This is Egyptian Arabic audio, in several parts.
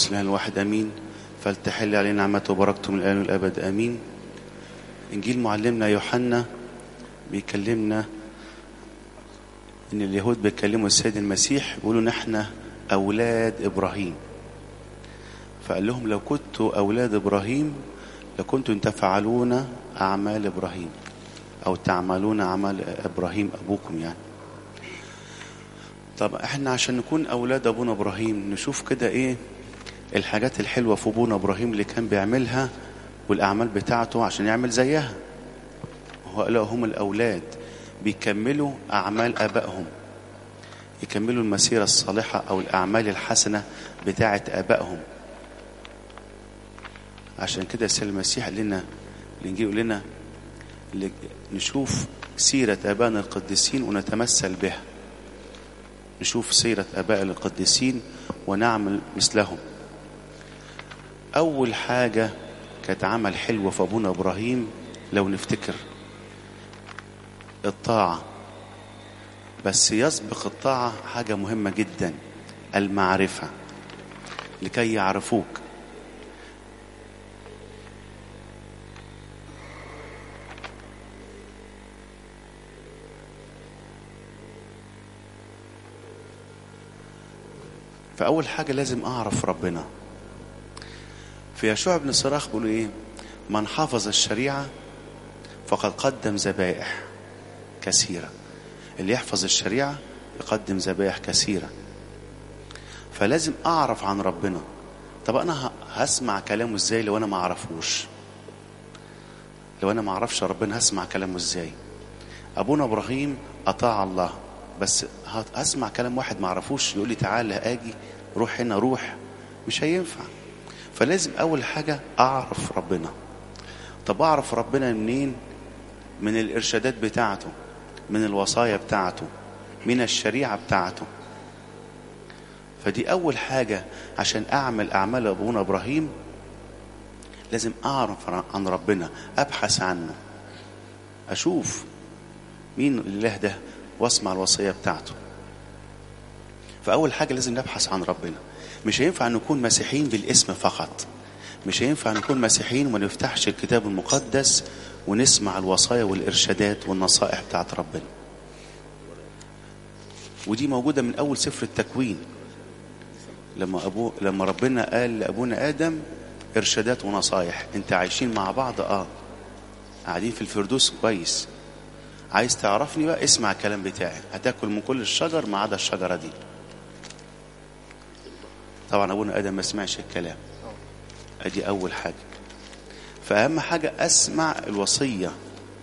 الإله الواحد أمين فلتحل علينا نعمته وبركته من الآن والأبد أمين إنجيل معلمنا يوحنا بيكلمنا إن اليهود بيكلموا السيد المسيح بيقولوا نحن أولاد إبراهيم فقال لهم لو كنتوا أولاد إبراهيم لكنتم تفعلون أعمال إبراهيم أو تعملون أعمال إبراهيم أبوكم يعني طب احنا عشان نكون أولاد أبونا إبراهيم نشوف كده إيه الحاجات الحلوة في أبونا إبراهيم اللي كان بيعملها والأعمال بتاعته عشان يعمل زيها هؤلاء هم الأولاد بيكملوا أعمال آبائهم يكملوا المسيرة الصالحة أو الأعمال الحسنة بتاعة آبائهم عشان كده السيد المسيح قال لنا الإنجيل يقول لنا نشوف سيرة آبائنا القديسين ونتمثل بها نشوف سيرة آبائنا القديسين ونعمل مثلهم أول حاجة كانت عمل حلو في أبونا إبراهيم لو نفتكر الطاعة بس يسبق الطاعة حاجة مهمة جدا المعرفة لكي يعرفوك فأول حاجة لازم أعرف ربنا في يشوع بن صراخ بيقول إيه من حفظ الشريعة فقد قدم ذبائح كثيرة اللي يحفظ الشريعة يقدم ذبائح كثيرة فلازم أعرف عن ربنا طب أنا هسمع كلامه إزاي لو أنا ما أعرفوش لو أنا ما أعرفش ربنا هسمع كلامه إزاي أبونا إبراهيم أطاع الله بس هسمع كلام واحد ما أعرفوش يقول لي تعالى أجي روح هنا روح مش هينفع فلازم أول حاجة أعرف ربنا طب أعرف ربنا منين من الإرشادات بتاعته من الوصايا بتاعته من الشريعة بتاعته فدي أول حاجة عشان أعمل أعمال أبونا إبراهيم لازم أعرف عن ربنا أبحث عنه أشوف مين الإله ده واسمع الوصية بتاعته فأول حاجة لازم نبحث عن ربنا مش هينفع نكون مسيحيين بالاسم فقط مش هينفع نكون مسيحيين وما نفتحش الكتاب المقدس ونسمع الوصايا والإرشادات والنصائح بتاعت ربنا ودي موجودة من أول سفر التكوين لما أبو لما ربنا قال لأبونا آدم إرشادات ونصايح أنت عايشين مع بعض آه قاعدين في الفردوس كويس عايز تعرفني بقى اسمع الكلام بتاعي هتاكل من كل الشجر ما عدا الشجرة دي طبعا أبونا آدم ما سمعش الكلام أدي أول حاجة فأهم حاجة أسمع الوصية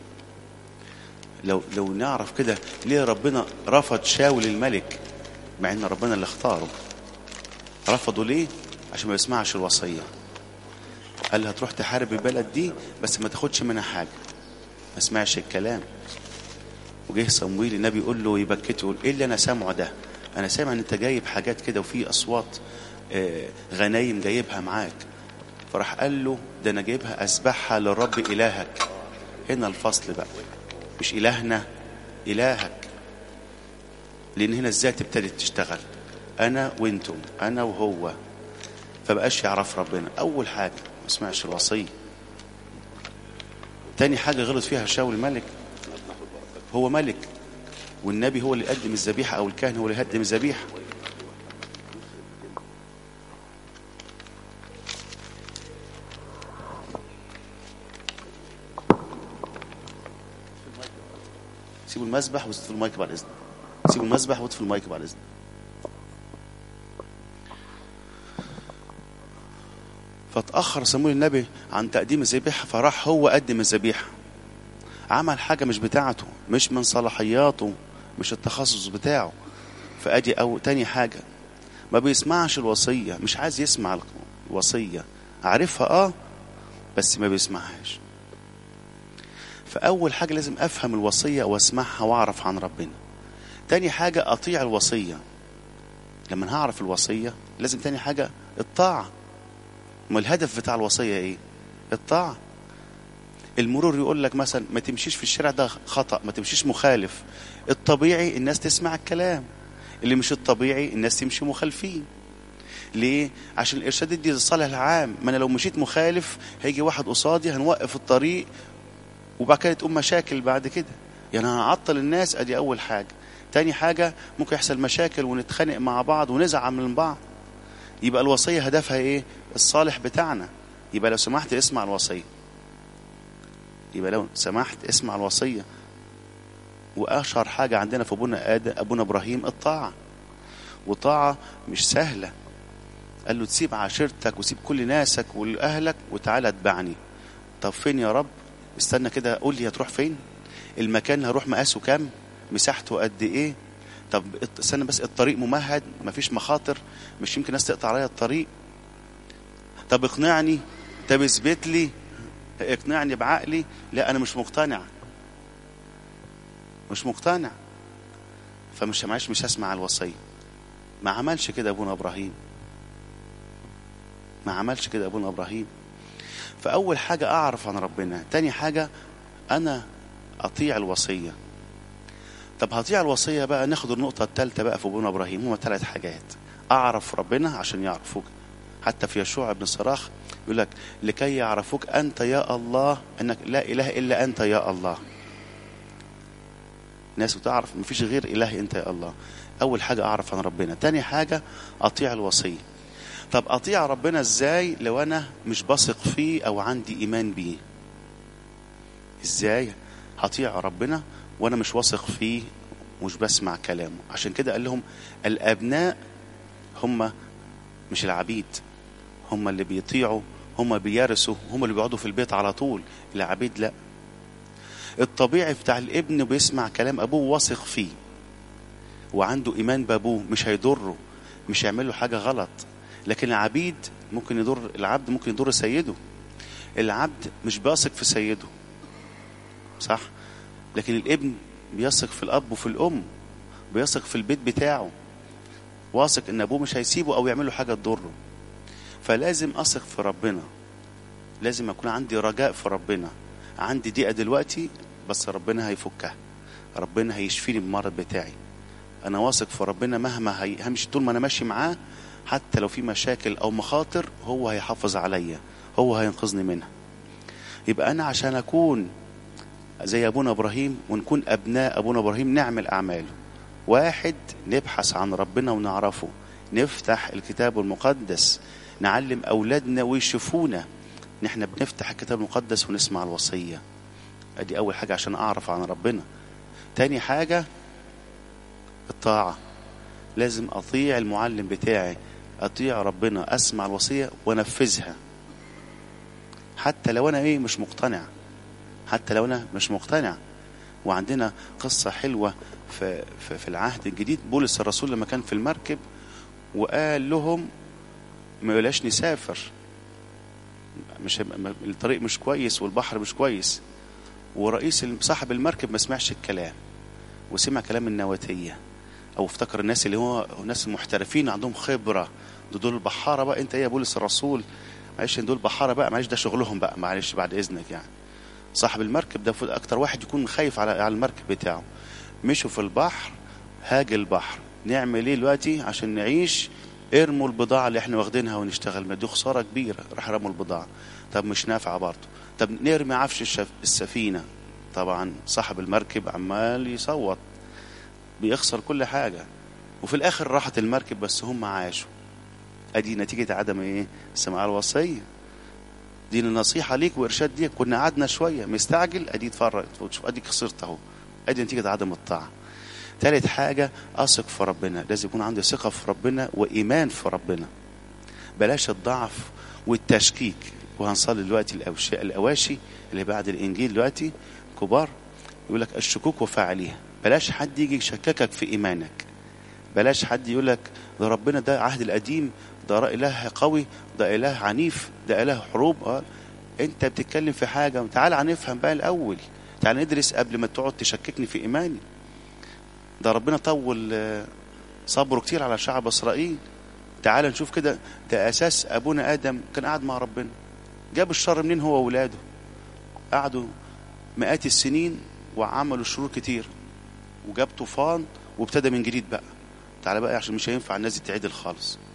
لو لو نعرف كده ليه ربنا رفض شاول الملك مع ان ربنا اللي اختاره رفضه ليه عشان ما يسمعش الوصيه قال هتروح تحارب البلد دي بس ما تاخدش منها حاجه ما سمعش الكلام وجه صمويل النبي يقول له يبكته يقول ايه اللي انا سامعه ده انا سامع ان انت جايب حاجات كده وفي اصوات آه غنايم جايبها معاك فراح قال له ده انا جايبها اذبحها للرب الهك هنا الفصل بقى مش إلهنا إلهك لأن هنا الذات ابتدت تشتغل أنا وأنتم أنا وهو فبقاش يعرف ربنا أول حاجة ما سمعش الوصية تاني حاجة غلط فيها شاول الملك هو ملك والنبي هو اللي يقدم الذبيحة أو الكاهن هو اللي يقدم الذبيحة سيبوا المسبح واطفوا المايك بعد اذنك سيبوا المسبح واطفوا المايك بعد اذنك فتأخر صمويل النبي عن تقديم الذبيحة فراح هو قدم الذبيحة عمل حاجة مش بتاعته مش من صلاحياته مش التخصص بتاعه فأدي أو تاني حاجة ما بيسمعش الوصية مش عايز يسمع الوصية عارفها اه بس ما بيسمعهاش فأول حاجة لازم أفهم الوصية وأسمعها وأعرف عن ربنا تاني حاجة أطيع الوصية لما هعرف الوصية لازم تاني حاجة الطاعة ما الهدف بتاع الوصية إيه الطاعة المرور يقول لك مثلا ما تمشيش في الشارع ده خطأ ما تمشيش مخالف الطبيعي الناس تسمع الكلام اللي مش الطبيعي الناس تمشي مخالفين ليه عشان الارشاد دي للصالح العام ما انا لو مشيت مخالف هيجي واحد قصادي هنوقف الطريق وبعد كده تقوم مشاكل بعد كده يعني هنعطل الناس ادي اول حاجه تاني حاجه ممكن يحصل مشاكل ونتخانق مع بعض ونزعل من بعض يبقى الوصيه هدفها ايه الصالح بتاعنا يبقى لو سمحت اسمع الوصيه يبقى لو سمحت اسمع الوصيه واشهر حاجه عندنا في ابونا آدم ابونا ابراهيم الطاعه وطاعه مش سهله قال له تسيب عشيرتك وسيب كل ناسك واهلك وتعالى اتبعني طب فين يا رب استنى كده قول لي هتروح فين المكان اللي هروح مقاسه كام مساحته قد ايه طب استنى بس الطريق ممهد مفيش مخاطر مش يمكن ناس تقطع عليا الطريق طب اقنعني طب اثبت لي اقنعني بعقلي لا انا مش مقتنع مش مقتنع فمش معلش مش هسمع الوصيه ما عملش كده ابونا ابراهيم ما عملش كده ابونا ابراهيم فاول حاجه اعرف عن ربنا تاني حاجه انا اطيع الوصيه طب هطيع الوصيه بقى ناخد النقطه الثالثه بقى في ابونا ابراهيم هما ثلاث حاجات اعرف ربنا عشان يعرفوك حتى في يشوع بن صراخ يقول لك لكي يعرفوك انت يا الله انك لا اله الا انت يا الله ناس بتعرف مفيش غير اله انت يا الله اول حاجه اعرف عن ربنا تاني حاجه اطيع الوصيه طب اطيع ربنا ازاي لو انا مش بثق فيه او عندي ايمان بيه ازاي هطيع ربنا وانا مش واثق فيه ومش بسمع كلامه عشان كده قال لهم الابناء هم مش العبيد هم اللي بيطيعوا هم بيرثوا هم اللي بيقعدوا في البيت على طول العبيد لا الطبيعي بتاع الابن بيسمع كلام ابوه واثق فيه وعنده ايمان بابوه مش هيضره مش هيعمل له حاجه غلط لكن العبيد ممكن يضر العبد ممكن يضر سيده العبد مش بيثق في سيده صح لكن الابن بيثق في الاب وفي الام بيثق في البيت بتاعه واثق ان ابوه مش هيسيبه او يعمل له حاجه تضره فلازم اثق في ربنا لازم اكون عندي رجاء في ربنا عندي ضيقه دلوقتي بس ربنا هيفكها ربنا هيشفيني من المرض بتاعي انا واثق في ربنا مهما هي... همشي طول ما انا ماشي معاه حتى لو في مشاكل او مخاطر هو هيحافظ عليا هو هينقذني منها يبقى انا عشان اكون زي ابونا ابراهيم ونكون ابناء ابونا ابراهيم نعمل اعماله واحد نبحث عن ربنا ونعرفه نفتح الكتاب المقدس نعلم اولادنا ويشوفونا ان احنا بنفتح الكتاب المقدس ونسمع الوصيه ادي اول حاجه عشان اعرف عن ربنا تاني حاجه الطاعه لازم اطيع المعلم بتاعي اطيع ربنا اسمع الوصيه وانفذها حتى لو انا ايه مش مقتنع حتى لو انا مش مقتنع وعندنا قصه حلوه في في, في العهد الجديد بولس الرسول لما كان في المركب وقال لهم ما يقولهاش نسافر مش الطريق مش كويس والبحر مش كويس ورئيس صاحب المركب ما سمعش الكلام وسمع كلام النواتيه او افتكر الناس اللي هو الناس المحترفين عندهم خبره دول البحاره بقى انت ايه يا بولس الرسول معلش دول بحاره بقى معلش ده شغلهم بقى معلش بعد اذنك يعني صاحب المركب ده المفروض اكتر واحد يكون خايف على على المركب بتاعه مشوا في البحر هاج البحر نعمل ايه دلوقتي عشان نعيش ارموا البضاعة اللي احنا واخدينها ونشتغل ما دي خسارة كبيرة راح رموا البضاعة طب مش نافعة برضه طب نرمي عفش الشف... السفينة طبعا صاحب المركب عمال يصوت بيخسر كل حاجة وفي الآخر راحت المركب بس هم عاشوا أدي نتيجة عدم إيه سماع الوصية دي النصيحة ليك وإرشاد ليك كنا قعدنا شوية مستعجل أدي اتفرج وتشوف أديك خسرت أهو أدي نتيجة عدم الطاعة ثالث حاجة أثق في ربنا لازم يكون عندي ثقة في ربنا وإيمان في ربنا بلاش الضعف والتشكيك وهنصلي دلوقتي الأوشي الأواشي اللي بعد الإنجيل دلوقتي كبار يقول لك الشكوك وفاعليها بلاش حد يجي يشككك في إيمانك بلاش حد يقول لك ده ربنا ده عهد القديم ده إله قوي ده إله عنيف ده إله حروب آه. أنت بتتكلم في حاجة تعال نفهم بقى الأول تعال ندرس قبل ما تقعد تشككني في إيماني ده ربنا طول صبره كتير على شعب اسرائيل تعال نشوف كده ده اساس ابونا ادم كان قاعد مع ربنا جاب الشر منين هو واولاده قعدوا مئات السنين وعملوا شرور كتير وجاب طوفان وابتدى من جديد بقى تعالى بقى عشان مش هينفع الناس دي تعدل خالص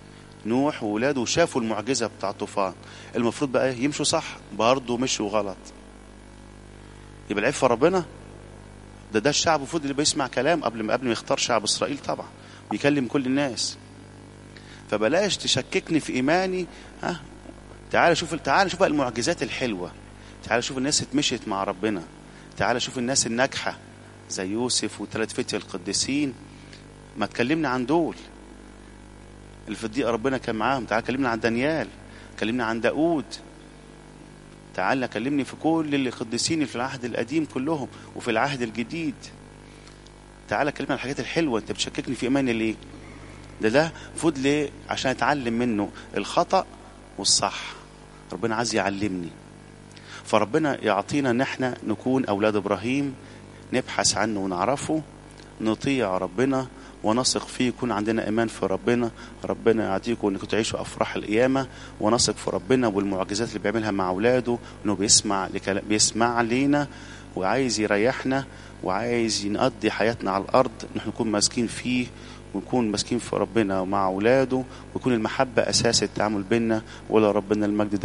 نوح وولاده شافوا المعجزة بتاع الطوفان المفروض بقى يمشوا صح برضه مشوا غلط يبقى العيب في ربنا ده ده الشعب المفروض اللي بيسمع كلام قبل ما قبل ما يختار شعب اسرائيل طبعا بيكلم كل الناس فبلاش تشككني في ايماني ها تعال شوف تعال شوف بقى المعجزات الحلوه تعال شوف الناس اتمشت مع ربنا تعال شوف الناس الناجحه زي يوسف وثلاث فتية القديسين ما تكلمنا عن دول اللي في الضيقه ربنا كان معاهم تعال كلمنا عن دانيال كلمنا عن داود تعال كلمني في كل القديسين اللي في العهد القديم كلهم وفي العهد الجديد تعال كلمنا عن الحاجات الحلوه انت بتشككني في ايماني ليه ده ده المفروض ليه عشان اتعلم منه الخطا والصح ربنا عايز يعلمني فربنا يعطينا ان احنا نكون اولاد ابراهيم نبحث عنه ونعرفه نطيع ربنا ونثق فيه يكون عندنا ايمان في ربنا ربنا يعطيكم انكم تعيشوا افراح القيامه ونثق في ربنا والمعجزات اللي بيعملها مع اولاده انه بيسمع لكلام بيسمع لينا وعايز يريحنا وعايز نقضي حياتنا على الارض نحن نكون ماسكين فيه ونكون ماسكين في ربنا ومع اولاده ويكون المحبه اساس التعامل بيننا ولا ربنا المجد